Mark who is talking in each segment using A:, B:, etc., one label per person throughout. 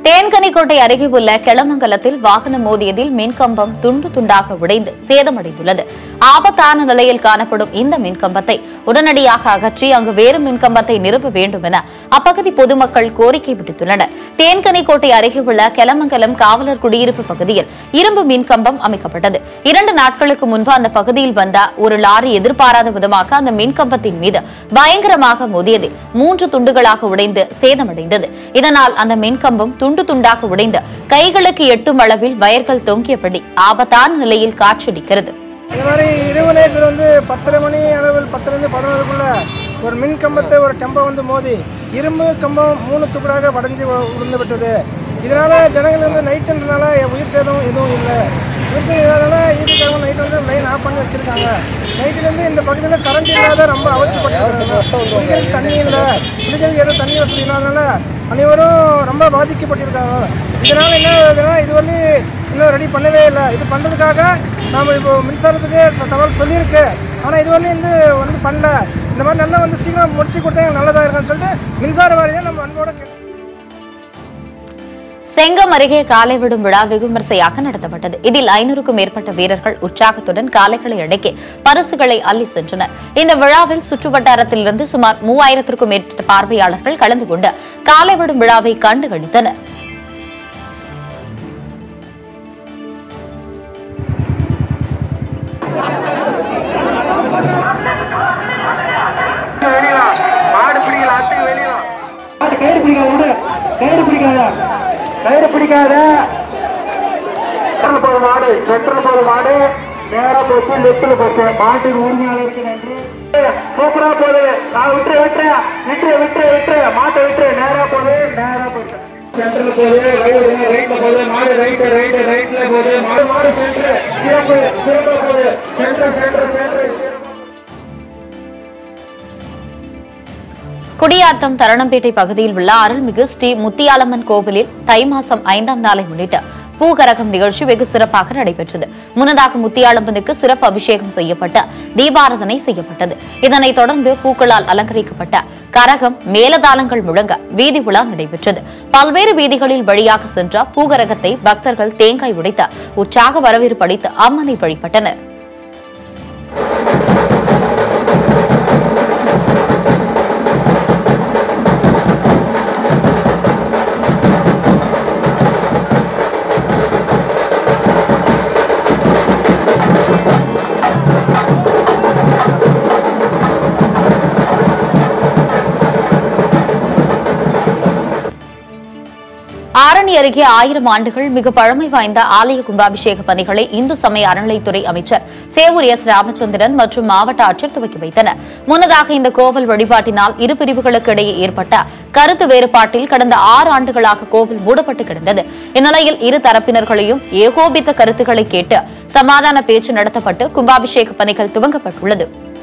A: தேன்கனிக்கோட்டை அருகே உள்ள கெளமங்கலத்தில் வாகனம் மோதியதில் மின்கம்பம் துண்டு துண்டாக உடைந்து சேதமடைந்துள்ளது ஆபத்தான நிலையில் காணப்படும் இந்த மின்கம்பத்தை உடனடியாக அகற்றி அங்கு வேறு மின்கம்பத்தை நிறுவ வேண்டும் என அப்பகுதி பொதுமக்கள் கோரிக்கை விடுத்துள்ளனர் தேன்கனிக்கோட்டை அருகே உள்ள கெளமங்கலம் காவலர் குடியிருப்பு பகுதியில் இரும்பு மின்கம்பம் அமைக்கப்பட்டது இரண்டு நாட்களுக்கு முன்பு அந்த பகுதியில் வந்த ஒரு லாரி எதிர்பாராத விதமாக அந்த மின்கம்பத்தின் மீது பயங்கரமாக மோதியதில் மூன்று துண்டுகளாக உடைந்து சேதமடைந்தது இதனால் அந்த மின்கம்பம் துண்டு துண்டாக உடைந்து கைகளுக்கு எட்டும் அளவில் வயர்கள் தொங்கியபடி ஆபத்தான நிலையில் காட்சியளிக்கிறது
B: இது மாதிரி இரவு நேரத்தில் வந்து பத்தரை மணி அளவில் பத்தரைலேருந்து பதினொருக்குள்ள ஒரு மின் கம்பத்தை ஒரு டெம்போ வந்து மோதி இரும்பு கம்பம் மூணு துக்கடாக படைஞ்சு விழுந்து விட்டது இதனால ஜனங்கள் வந்து நைட்டுன்றனால உயிர் சேதம் எதுவும் இல்லை உயிர் சேதம் இல்லாதனால ஈடுக்காக நைட் வந்து லைன் ஆஃப் பண்ணி வச்சிருக்காங்க நைட்டுலேருந்து இந்த பகுதியில் கரண்ட் இல்லாத ரொம்ப அவசியப்பட்டிருக்காங்க குடிக்கிறதுக்கு தண்ணி இல்லை குடிக்கிறதுக்கு எதுவும் தண்ணி வசதி இல்லாதனால அனைவரும் ரொம்ப பாதிக்கப்பட்டிருக்காங்க இதனால என்ன ஆகுதுன்னா இது வந்து இன்னும் ரெடி பண்ணவே இல்லை இது பண்ணுறதுக்காக நாம் இப்போ மின்சாரத்துக்கு தகவல் சொல்லியிருக்கு ஆனால் இது வந்து வந்து வந்து பண்ணல இந்த மாதிரி நல்லா வந்து சீக்கிரம் முடிச்சு கொடுத்தா எனக்கு நல்லதாக இருக்குன்னு சொல்லிட்டு மின்சார வாரியம் நம்ம அன்போட கேட்டு
A: செங்கம் அருகே காலை விடும் விழா வெகு விமர்சையாக நடத்தப்பட்டது இதில் ஐநூறுக்கும் மேற்பட்ட வீரர்கள் உற்சாகத்துடன் காளைகளை அடக்கி பரிசுகளை அள்ளி சென்றனர் இந்த விழாவில் சுற்றுவட்டாரத்திலிருந்து சுமார் மூவாயிரத்திற்கும் மேற்பட்ட பார்வையாளர்கள் கலந்து கொண்டு காலை விடும் விழாவை கண்டு களித்தனர்
C: வெளியலாம் மாடு பிடிக்கல அத்துக்கு வெளியலாம்
B: கயிறு பிடிக்காத விடு கயிறு பிடிக்காத கயிறு பிடிக்காத
C: சென்ட்ரல் போகிற மாடு சென்ட்ரல் போகிற மாடு நேரா போச்சு லெஃப்டில் போச்சு மாட்டுக்கு உரிமையாளருக்கு நன்றி சூப்பரா போகுது நான் விட்டுரு விட்டுரு விட்டுரு விட்டுரு விட்டுரு மாட்டை விட்டுரு நேரா போகுது நேரா போகுது சென்டர்ல போகுது ரைட்டு ரைட்ல போகுது மாடு ரைட்டு ரைட்டு ரைட்ல போகுது மாடு மாடு சென்டர் சிறப்பு சிறப்பா போகுது centre centre centre
A: Gudiyatham Dharanampettai பகுதியில் உள்ள அருள்மிகு ஸ்ரீ முத்தியாலம்மன் கோவிலில் தை மாசம் ஐந்தாம் நாளை முன்னிட்டு பூகரகம் நிகழ்ச்சி வெகு சிறப்பாக நடைபெற்றது முன்னதாக முத்தியாலம்மனுக்கு சிறப்பு அபிஷேகம் செய்யப்பட்டு தீபாராதனை செய்யப்பட்டது இதனைத் தொடர்ந்து பூக்களால் அலங்கரிக்கப்பட்ட கரகம் மேலதாளங்கள் முழங்க வீதி உலா நடைபெற்றது பல்வேறு வீதிகளில் வழியாக சென்ற பூகரகத்தை பக்தர்கள் தேங்காய் உடைத்து உற்சாக வரவேற்பு அளித்து அம்மனை வழிபட்டனர் ஆரணி அருகே ஆயிரம் ஆண்டுகள் மிக பழமை வாய்ந்த ஆலய கும்பாபிஷேக பணிகளை இந்து சமய அறநிலைத்துறை அமைச்சர் சேவூர் எஸ் ராமச்சந்திரன் மற்றும் மாவட்ட ஆட்சியர் துவக்கி வைத்தனர் முன்னதாக இந்த கோவில் வழிபாட்டினால் இரு பிரிவுகளுக்கு இடையே ஏற்பட்ட கருத்து வேறுபாட்டில் கடந்த ஆறு ஆண்டுகளாக கோவில் மூடப்பட்டு கிடந்தது இந்நிலையில் இரு தரப்பினர்களையும் ஏகோபித்த கருத்துக்களை கேட்டு சமாதான பேச்சு நடத்தப்பட்டு கும்பாபிஷேக பணிகள் துவங்கப்பட்டுள்ளது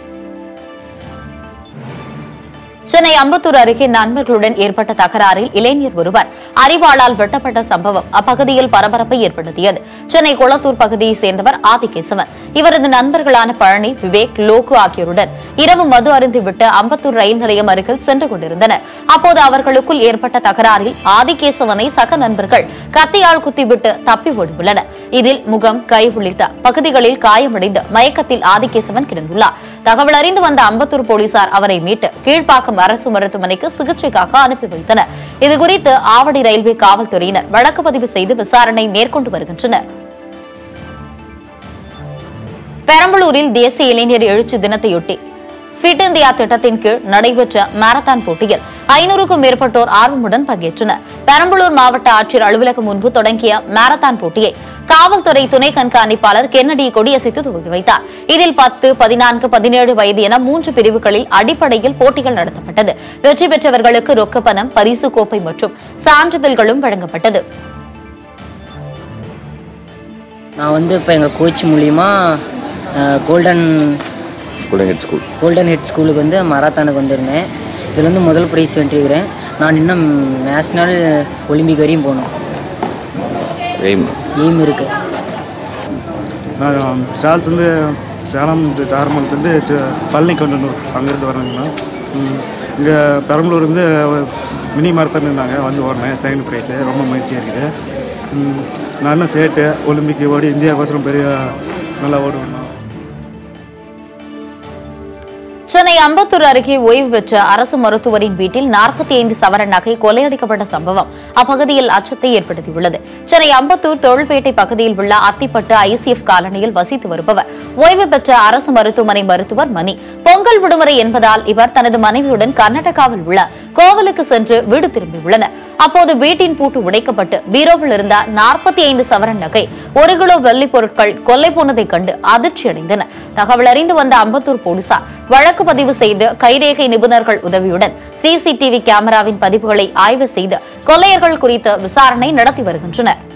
A: சென்னை அம்பத்தூர் அருகே நண்பர்களுடன் ஏற்பட்ட தகராறில் இளைஞர் ஒருவர் அரிவாளால் வெட்டப்பட்ட சம்பவம் அப்பகுதியில் பரபரப்பை ஏற்படுத்தியது சென்னை குளத்தூர் பகுதியைச் சேர்ந்தவர் ஆதிகேசவன் இவரது நண்பர்களான பழனி விவேக் லோகு ஆகியோருடன் இரவு மது அருந்திவிட்டு அம்பத்தூர் ரயில் நிலையம் அருகில் சென்று கொண்டிருந்தனர் அப்போது அவர்களுக்குள் ஏற்பட்ட தகராறில் ஆதிகேசவனை சக நண்பர்கள் கத்தியால் குத்திவிட்டு தப்பி ஓடியுள்ளனர் இதில் முகம் கை உள்ளிட்ட பகுதிகளில் காயமடைந்து மயக்கத்தில் ஆதிகேசவன் கிடந்துள்ளார் தகவல் அறிந்து வந்த அம்பத்தூர் போலீசார் அவரை மீட்டு கீழ்ப்பாக்கம் அரசு மருத்துவமனைக்கு சிகிச்சைக்காக அனுப்பி வைத்தனர் இதுகுறித்து ஆவடி ரயில்வே காவல்துறையினர் வழக்கு பதிவு செய்து விசாரணை மேற்கொண்டு வருகின்றனர் பெரம்பலூரில் தேசிய இளைஞர் எழுச்சி தினத்தையொட்டி ஃபிட் இந்தியா திட்டத்தின் கீழ் நடைபெற்ற மாரத்தான் போட்டியில் ஐநூறுக்கும் மேற்பட்டோர் ஆர்வமுடன் பங்கேற்றனர் பெரம்பலூர் மாவட்ட ஆட்சியர் அலுவலகம் முன்பு தொடங்கிய மாரத்தான் போட்டியை காவல்துறை துணை கண்காணிப்பாளர் கென்னடி கொடியசைத்து துவக்கி வைத்தார் இதில் பத்து பதினான்கு பதினேழு வயது என மூன்று பிரிவுகளில் அடிப்படையில் போட்டிகள் நடத்தப்பட்டது வெற்றி பெற்றவர்களுக்கு ரொக்கப்பணம் பரிசு கோப்பை மற்றும் சான்றிதழ்களும் வழங்கப்பட்டது
D: நான் வந்து இப்போ எங்கள் கோச் மூலிமா golden
E: golden head school
D: golden head ஸ்கூலுக்கு வந்து மராத்தானுக்கு வந்திருந்தேன் இதில் வந்து முதல் ப்ரைஸ் வென்றிருக்கிறேன் நான் இன்னும் நேஷ்னல் ஒலிம்பிக் வரையும் போகணும்
E: எய்ம்
D: எய்ம் இருக்குது
F: நான் சேலத்துலேருந்து சேலம் இது தாரமலத்துலேருந்து பழனி கொண்டனூர் அங்கேருந்து வரேங்கண்ணா ம். இங்கே பெரம்பலூர்லேருந்து மினி மாரத்தான் இருந்தாங்க வந்து ஓடினேன் செகண்ட் ப்ரைஸு ரொம்ப மகிழ்ச்சியாக இருக்குது ம், நானும் சேட்டு ஒலிம்பிக் ஓடி இந்தியாவுக்கோசரம் பெரிய நல்லா ஓடுவேன்
A: சென்னை அம்பத்தூர் அருகே ஓய்வு பெற்ற அரசு மருத்துவரின் வீட்டில் நாற்பத்தி ஐந்து சவர நகை கொள்ளையடிக்கப்பட்ட சம்பவம் அப்பகுதியில் அச்சத்தை ஏற்படுத்தியுள்ளது சென்னை அம்பத்தூர் தொழில்பேட்டை பகுதியில் உள்ள அத்திப்பட்டு ஐசிஎஃப் காலனியில் வசித்து வருபவர் ஓய்வு பெற்ற அரசு மருத்துவமனை மருத்துவர் மணி பொங்கல் விடுமுறை என்பதால் இவர் தனது மனைவியுடன் கர்நாடகாவில் உள்ள கோவிலுக்கு சென்று வீடு திரும்பியுள்ளனர் அப்போது வீட்டின் பூட்டு உடைக்கப்பட்டு பீரோவில் இருந்த நாற்பத்தி ஐந்து சவரன் நகை ஒரு கிலோ வெள்ளி பொருட்கள் கொள்ளை போனதைக் கண்டு அதிர்ச்சியடைந்தனர் தகவல் அறிந்து வந்த அம்பத்தூர் போலீசார் வழக்கு பதிவு செய்து கைரேகை நிபுணர்கள் உதவியுடன் சிசிடிவி கேமராவின் பதிவுகளை ஆய்வு செய்து கொள்ளையர்கள் குறித்து விசாரணை நடத்தி வருகின்றனர்